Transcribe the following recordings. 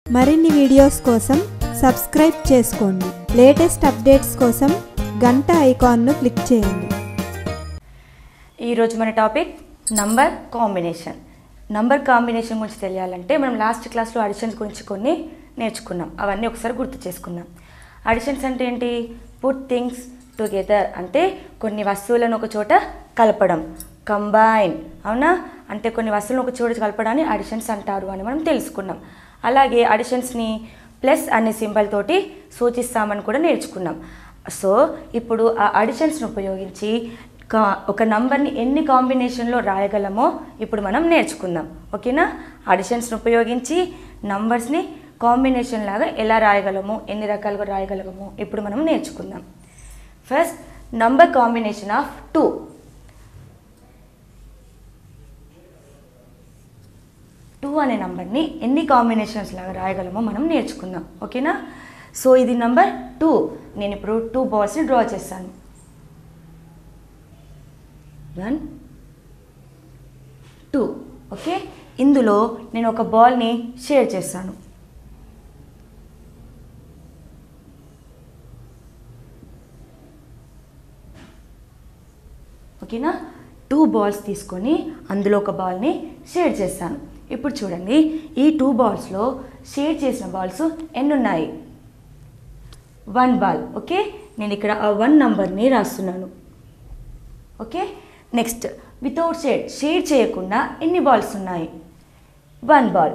మరిన్ని వీడియోస్ కోసం సబ్స్క్రైబ్ చేసుకోండి లేటెస్ట్ అప్డేట్స్ కోసం గంట ఐకాన్ను క్లిక్ చేయండి ఈరోజు మన topic number combination number combination గురించి తెలియాలంటే మనం లాస్ట్ క్లాస్లో అడిషన్స్ గురించి కొన్ని నేర్చుకున్నాం అవన్నీ ఒకసారి గుర్తు చేసుకుందాం అడిషన్స్ అంటే ఏంటి పుట్ థింగ్స్ టుగెదర్ అంటే కొన్ని వస్తువులను ఒక చోట కలపడం కంబైన్ అవునా అంటే కొన్ని వస్తువులను ఒక చోట కలపడాన్ని అడిషన్స్ అంటారు అని మనం తెలుసుకున్నాం అలాగే అడిషన్స్ని ప్లస్ అనే సింబల్ తోటి సూచిస్తామని కూడా నేర్చుకున్నాం సో ఇప్పుడు ఆ అడిషన్స్ని ఉపయోగించి కా ఒక నంబర్ని ఎన్ని కాంబినేషన్లో రాయగలమో ఇప్పుడు మనం నేర్చుకుందాం ఓకేనా అడిషన్స్ని ఉపయోగించి నంబర్స్ని కాంబినేషన్ లాగా ఎలా రాయగలము ఎన్ని రకాలుగా రాయగలము ఇప్పుడు మనం నేర్చుకుందాం first number combination of two two అనే నంబర్ని ఎన్ని కాంబినేషన్స్ లాగా రాయగలమో మనం నేర్చుకుందాం ఓకేనా సో ఇది నంబర్ టూ నేను ఇప్పుడు టూ బాల్స్ని డ్రా చేస్తాను వన్ టూ ఓకే ఇందులో నేను ఒక బాల్ని షేర్ చేస్తాను ఓకేనా టూ బాల్స్ తీసుకొని అందులో ఒక బాల్ని షేర్ చేస్తాను ఇప్పుడు చూడండి ఈ టూ బాల్స్లో షేర్ చేసిన బాల్స్ ఎన్ని ఉన్నాయి వన్ బాల్ ఓకే నేను ఇక్కడ ఆ వన్ నంబర్ని రాస్తున్నాను okay next without shade shade చేయకుండా ఎన్ని బాల్స్ ఉన్నాయి వన్ బాల్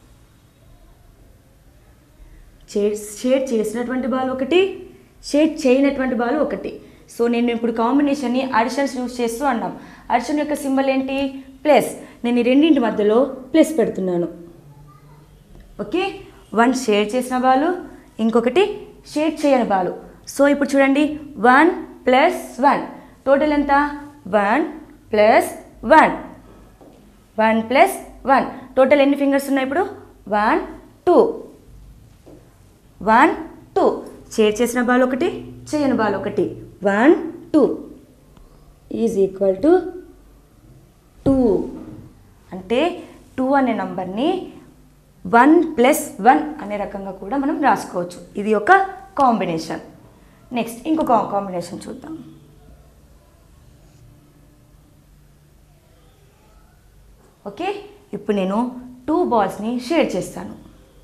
షేడ్ షేడ్ చేసినటువంటి బాల్ ఒకటి షేడ్ చేయనటువంటి బాల్ ఒకటి సో నేను ఇప్పుడు కాంబినేషన్ని అడిషన్స్ యూస్ చేస్తూ అన్నాం అడిషన్ యొక్క సింబల్ ఏంటి ప్లస్ నేను ఈ రెండింటి మధ్యలో ప్లస్ పెడుతున్నాను ఓకే వన్ షేడ్ చేసిన బాలు ఇంకొకటి షేడ్ చేయని బాలు సో ఇప్పుడు చూడండి వన్ ప్లస్ వన్ టోటల్ ఎంత one plus one one plus one total ఎన్ని ఫింగర్స్ ఉన్నాయి ఇప్పుడు one two one two share చేసిన బాల్ ఒకటి చేయని బాల్ ఒకటి one two is equal to two అంటే టూ అనే నంబర్ని వన్ ప్లస్ వన్ అనే రకంగా కూడా మనం రాసుకోవచ్చు ఇది ఒక కాంబినేషన్ నెక్స్ట్ ఇంకొక కాంబినేషన్ చూద్దాం ఓకే ఇప్పుడు నేను టూ బాల్స్ని షేర్ చేస్తాను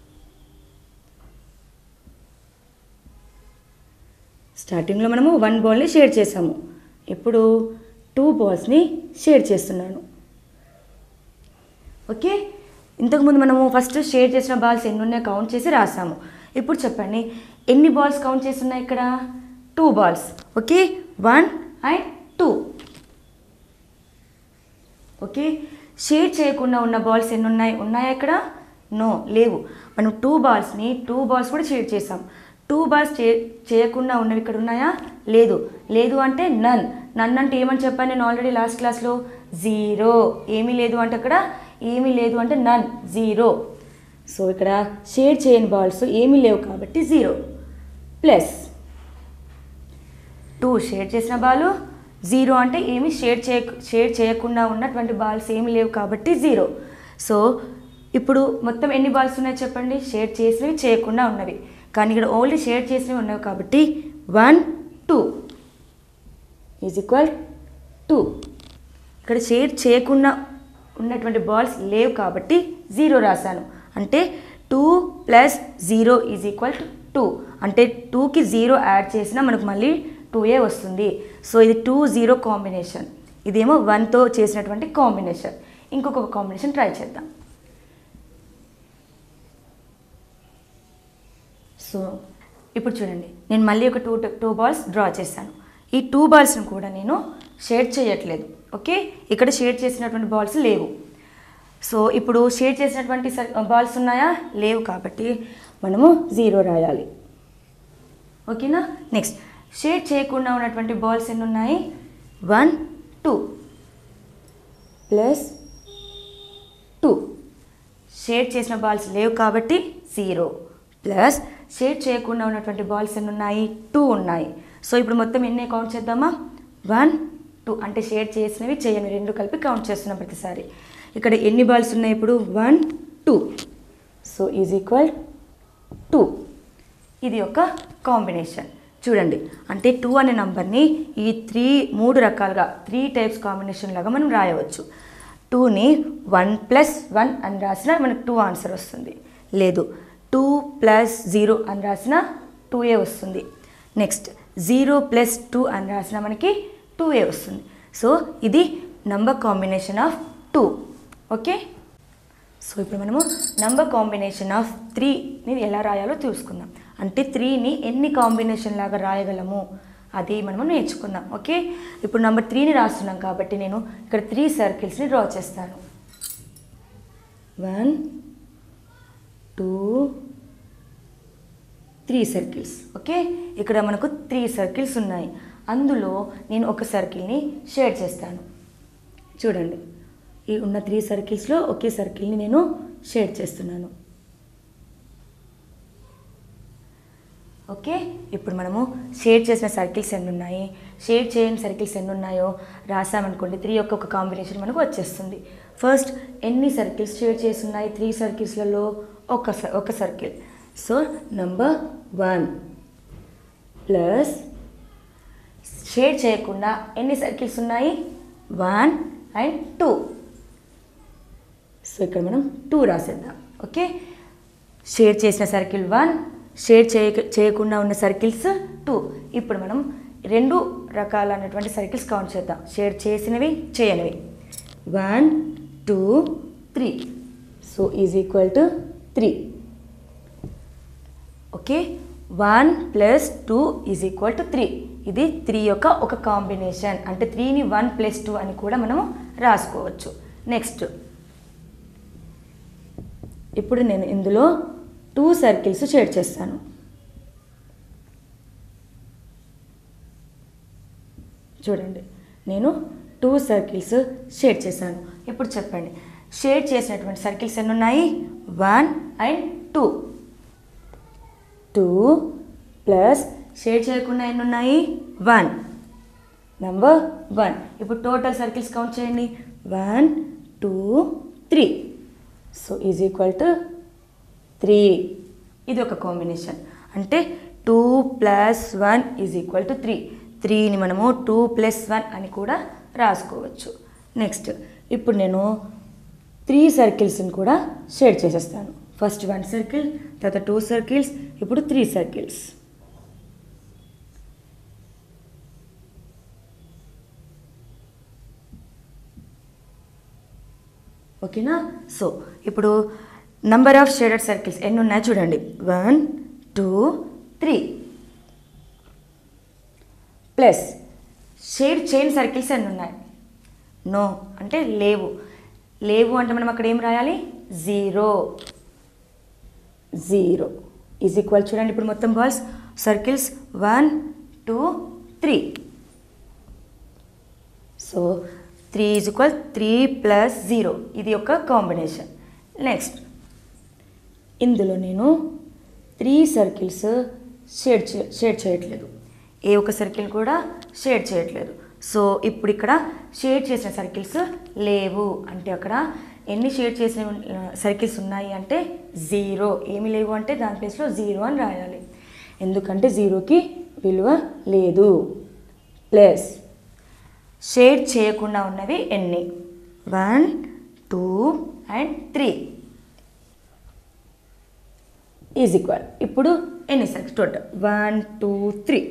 స్టార్టింగ్లో మనము వన్ బాల్ని షేర్ చేసాము ఇప్పుడు టూ బాల్స్ని షేర్ చేస్తున్నాను ఓకే ఇంతకుముందు మనము ఫస్ట్ షేర్ చేసిన బాల్స్ ఎన్ని ఉన్నాయో కౌంట్ చేసి రాసాము ఇప్పుడు చెప్పండి ఎన్ని బాల్స్ కౌంట్ చేసి ఉన్నాయి ఇక్కడ two balls okay one and two okay share చేయకుండా ఉన్న బాల్స్ ఎన్ని ఉన్నాయి ఉన్నాయా ఇక్కడ నో లేవు మనం టూ బాల్స్ని టూ బాల్స్ కూడా షేర్ చేసాం టూ బాల్స్ చే చేయకుండా ఉన్నవి ఇక్కడ ఉన్నాయా లేదు లేదు అంటే నన్ నన్ అంటే ఏమని చెప్పాను నేను ఆల్రెడీ లాస్ట్ క్లాస్లో జీరో ఏమీ లేదు అంటే అక్కడ ఏమీ లేదు అంటే నన్ జీరో సో ఇక్కడ షేర్ చేయని బాల్స్ ఏమీ లేవు కాబట్టి జీరో ప్లస్ టూ షేర్ చేసిన బాలు జీరో అంటే ఏమి షేర్ చేయ షేర్ చేయకుండా ఉన్నటువంటి బాల్స్ ఏమి లేవు కాబట్టి జీరో సో ఇప్పుడు మొత్తం ఎన్ని బాల్స్ ఉన్నాయి చెప్పండి షేర్ చేసినవి చేయకుండా ఉన్నవి కానీ ఇక్కడ ఓన్లీ షేర్ చేసినవి ఉన్నవి కాబట్టి one two is equal two ఇక్కడ షేర్ చేయకుండా ఉన్నటువంటి బాల్స్ లేవు కాబట్టి జీరో రాశాను అంటే two plus zero is equal to two అంటే టూకి జీరో యాడ్ చేసినా మనకు మళ్ళీ టూ ఏ వస్తుంది సో ఇది టూ జీరో కాంబినేషన్ ఇదేమో వన్తో చేసినటువంటి కాంబినేషన్ ఇంకొక కాంబినేషన్ ట్రై చేద్దాం సో ఇప్పుడు చూడండి నేను మళ్ళీ ఒక టూ టూ బాల్స్ డ్రా చేశాను ఈ టూ బాల్స్ని కూడా నేను షేడ్ చేయట్లేదు ఓకే ఇక్కడ షేడ్ చేసినటువంటి బాల్స్ లేవు సో ఇప్పుడు షేడ్ చేసినటువంటి బాల్స్ ఉన్నాయా లేవు కాబట్టి మనము జీరో రాయాలి ఓకేనా నెక్స్ట్ షేడ్ చేయకుండా ఉన్నటువంటి బాల్స్ ఎన్ని ఉన్నాయి one two plus two shade చేసిన బాల్స్ లేవు కాబట్టి జీరో ప్లస్ షేడ్ చేయకుండా ఉన్నటువంటి బాల్స్ ఎన్ని ఉన్నాయి టూ ఉన్నాయి సో ఇప్పుడు మొత్తం ఎన్ని కౌంట్ చేద్దామా వన్ టూ అంటే షేడ్ చేసినవి చేయని రెండు కలిపి కౌంట్ చేస్తున్నాం ప్రతిసారి ఇక్కడ ఎన్ని బాల్స్ ఉన్నాయి ఇప్పుడు one two so is equal two ఇది ఒక కాంబినేషన్ చూడండి అంటే టూ అనే నంబర్ని ఈ త్రీ మూడు రకాలుగా త్రీ టైప్స్ కాంబినేషన్ లాగా మనం రాయవచ్చు టూని వన్ ప్లస్ వన్ అని రాసినా మనకు టూ ఆన్సర్ వస్తుంది లేదు టూ ప్లస్ జీరో అని రాసిన టూ ఏ వస్తుంది నెక్స్ట్ జీరో ప్లస్ టూ అని రాసిన మనకి టూ ఏ వస్తుంది సో ఇది number combination of two okay so ఇప్పుడు మనము నంబర్ కాంబినేషన్ ఆఫ్ త్రీని ఎలా రాయాలో చూసుకుందాం అంటే త్రీని ఎన్ని కాంబినేషన్ లాగా రాయగలము అది మనము నేర్చుకుందాం ఓకే ఇప్పుడు నెంబర్ త్రీని రాస్తున్నాం కాబట్టి నేను ఇక్కడ త్రీ సర్కిల్స్ని డ్రా చేస్తాను one two three circles okay ఇక్కడ మనకు త్రీ సర్కిల్స్ ఉన్నాయి అందులో నేను ఒక సర్కిల్ని షేర్ చేస్తాను చూడండి ఈ ఉన్న త్రీ సర్కిల్స్లో ఒకే సర్కిల్ని నేను షేడ్ చేస్తున్నాను ఓకే ఇప్పుడు మనము షేడ్ చేసిన సర్కిల్స్ ఎన్ని ఉన్నాయి షేడ్ చేయని సర్కిల్స్ ఎన్ని ఉన్నాయో రాసామనుకోండి త్రీ యొక్క ఒక కాంబినేషన్ మనకు వచ్చేస్తుంది ఫస్ట్ ఎన్ని సర్కిల్స్ షేడ్ చేసి ఉన్నాయి త్రీ సర్కిల్స్లలో ఒక స- ఒక circle so number one plus shade చేయకుండా ఎన్ని సర్కిల్స్ ఉన్నాయి వన్ అండ్ టూ సో ఇక్కడ మనం టూ రాసేద్దాం ఓకే షేడ్ చేసిన సర్కిల్ వన్ షేడ్ చేయ చేయకుండా ఉన్న సర్కిల్స్ టూ ఇప్పుడు మనం రెండు రకాలైనటువంటి సర్కిల్స్ కౌంట్ చేద్దాం షేడ్ చేసినవి చేయనివి one two three so is equal to three okay one plus two is equal to three ఇది త్రీ యొక్క ఒక కాంబినేషన్ అంటే త్రీని వన్ ప్లస్ టూ అని కూడా మనము రాసుకోవచ్చు నెక్స్ట్ ఇప్పుడు నేను ఇందులో టూ సర్కిల్స్ షేడ్ చేస్తాను చూడండి నేను టూ సర్కిల్స్ షేడ్ చేశాను ఇప్పుడు చెప్పండి షేడ్ చేసినటువంటి సర్కిల్స్ ఎన్ని ఉన్నాయి one and two two plus shade చేయకుండా ఎన్ని ఉన్నాయి వన్ నంబర్ వన్ ఇప్పుడు టోటల్ సర్కిల్స్ కౌంట్ చేయండి one two three so is equal to three ఇది ఒక కాంబినేషన్ అంటే two plus one is equal to three త్రీని మనము టూ ప్లస్ వన్ అని కూడా రాసుకోవచ్చు నెక్స్ట్ ఇప్పుడు నేను త్రీ సర్కిల్స్ని కూడా షేడ్ చేసేస్తాను ఫస్ట్ వన్ సర్కిల్ తర్వాత టూ సర్కిల్స్ ఇప్పుడు త్రీ సర్కిల్స్ ఓకేనా సో ఇప్పుడు నంబర్ ఆఫ్ షేడెడ్ సర్కిల్స్ ఎన్ని ఉన్నాయో చూడండి one two three plus shade చైన్ సర్కిల్స్ ఎన్ని ఉన్నాయి నో అంటే లేవు లేవు అంటే మనం అక్కడ ఏం రాయాలి జీరో జీరో ఈజ్ ఈక్వల్ చూడండి ఇప్పుడు మొత్తం balls circles one two three so three is equal three plus zero ఇది ఒక కాంబినేషన్ నెక్స్ట్ ఇందులో నేను త్రీ సర్కిల్స్ షేడ్ చే షేడ్ చేయట్లేదు ఏ ఒక సర్కిల్ కూడా షేడ్ చేయట్లేదు సో ఇప్పుడు ఇక్కడ షేడ్ చేసిన సర్కిల్స్ లేవు అంటే అక్కడ ఎన్ని షేడ్ చేసిన సర్కిల్స్ ఉన్నాయి అంటే జీరో ఏమి లేవు అంటే దాని ప్లేస్లో జీరో అని రాయాలి ఎందుకంటే జీరోకి విలువ లేదు ప్లస్ షేడ్ చేయకుండా ఉన్నవి ఎన్ని one two and three is equal ఇప్పుడు ఎన్ని circles total one two three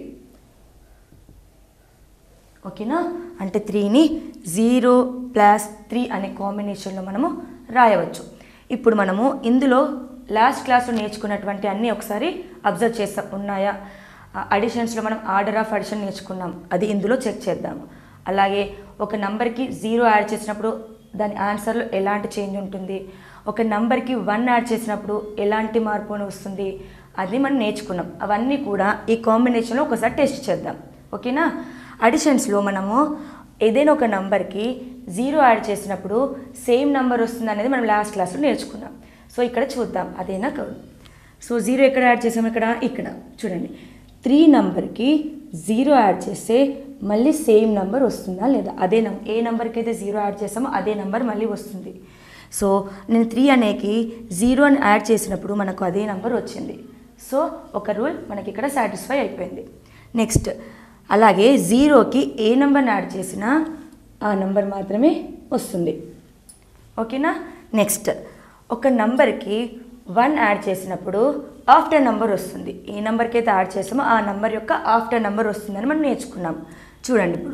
ఓకేనా అంటే త్రీని జీరో ప్లస్ త్రీ అనే కాంబినేషన్లో మనము రాయవచ్చు ఇప్పుడు మనము ఇందులో లాస్ట్ క్లాస్లో నేర్చుకున్నటువంటి అన్నీ ఒకసారి అబ్జర్వ్ చేస్తాం ఉన్నాయా అడిషన్స్లో మనం ఆర్డర్ ఆఫ్ అడిషన్ నేర్చుకున్నాం అది ఇందులో చెక్ చేద్దాము అలాగే ఒక నంబర్కి జీరో యాడ్ చేసినప్పుడు దాని ఆన్సర్లో ఎలాంటి చేంజ్ ఉంటుంది ఒక నంబర్కి వన్ యాడ్ చేసినప్పుడు ఎలాంటి మార్పు అని వస్తుంది అది మనం నేర్చుకున్నాం అవన్నీ కూడా ఈ కాంబినేషన్లో ఒకసారి టెస్ట్ చేద్దాం ఓకేనా అడిషన్స్లో మనము ఏదైనా ఒక నంబర్కి జీరో యాడ్ చేసినప్పుడు సేమ్ నంబర్ వస్తుంది అనేది మనం లాస్ట్ క్లాస్లో నేర్చుకున్నాం సో ఇక్కడ చూద్దాం అదేనా కాదు సో జీరో ఎక్కడ యాడ్ చేసాం ఇక్కడ ఇక్కడ చూడండి త్రీ నంబర్కి జీరో యాడ్ చేస్తే మళ్ళీ సేమ్ నంబర్ వస్తుందా లేదా అదే నం ఏ నెంబర్కి అయితే జీరో యాడ్ చేసామో అదే నెంబర్ మళ్ళీ వస్తుంది సో నేను త్రీ అనేకి జీరో అని యాడ్ చేసినప్పుడు మనకు అదే నెంబర్ వచ్చింది సో ఒక రూల్ మనకి ఇక్కడ సాటిస్ఫై అయిపోయింది నెక్స్ట్ అలాగే జీరోకి ఏ నెంబర్ని యాడ్ చేసినా ఆ నెంబర్ మాత్రమే వస్తుంది ఓకేనా నెక్స్ట్ ఒక నంబర్కి వన్ యాడ్ చేసినప్పుడు ఆఫ్టర్ నంబర్ వస్తుంది ఏ నెంబర్కి అయితే యాడ్ చేసామో ఆ నంబర్ యొక్క ఆఫ్టర్ నంబర్ వస్తుందని మనం నేర్చుకున్నాం చూడండి ఇప్పుడు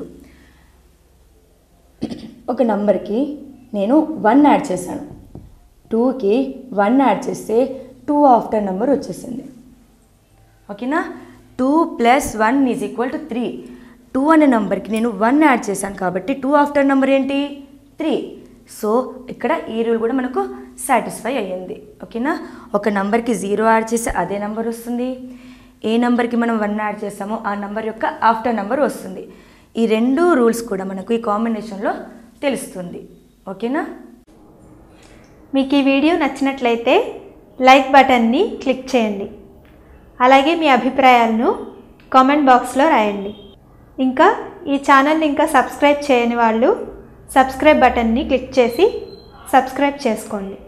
ఒక నంబర్కి నేను వన్ యాడ్ చేశాను టూకి వన్ యాడ్ చేస్తే టూ ఆఫ్టర్ నెంబర్ వచ్చేసింది ఓకేనా two plus one is equal to three two అనే నెంబర్కి నేను వన్ యాడ్ చేశాను కాబట్టి టూ ఆఫ్టర్ నెంబర్ ఏంటి త్రీ సో ఇక్కడ ఈ రూల్ కూడా మనకు సాటిస్ఫై అయ్యింది ఓకేనా ఒక నెంబర్కి జీరో యాడ్ చేస్తే అదే నెంబర్ వస్తుంది ఏ నెంబర్కి మనం వన్ యాడ్ చేస్తామో ఆ నెంబర్ యొక్క ఆఫ్టర్ నెంబర్ వస్తుంది ఈ రెండు రూల్స్ కూడా మనకు ఈ కాంబినేషన్లో తెలుస్తుంది ఓకేనా మీకు ఈ వీడియో నచ్చినట్లయితే లైక్ బటన్ని క్లిక్ చేయండి అలాగే మీ అభిప్రాయాలను కామెంట్ బాక్స్లో రాయండి ఇంకా ఈ ఛానల్ని ఇంకా సబ్స్క్రైబ్ చేయని వాళ్ళు సబ్స్క్రైబ్ బటన్ని క్లిక్ చేసి సబ్స్క్రైబ్ చేసుకోండి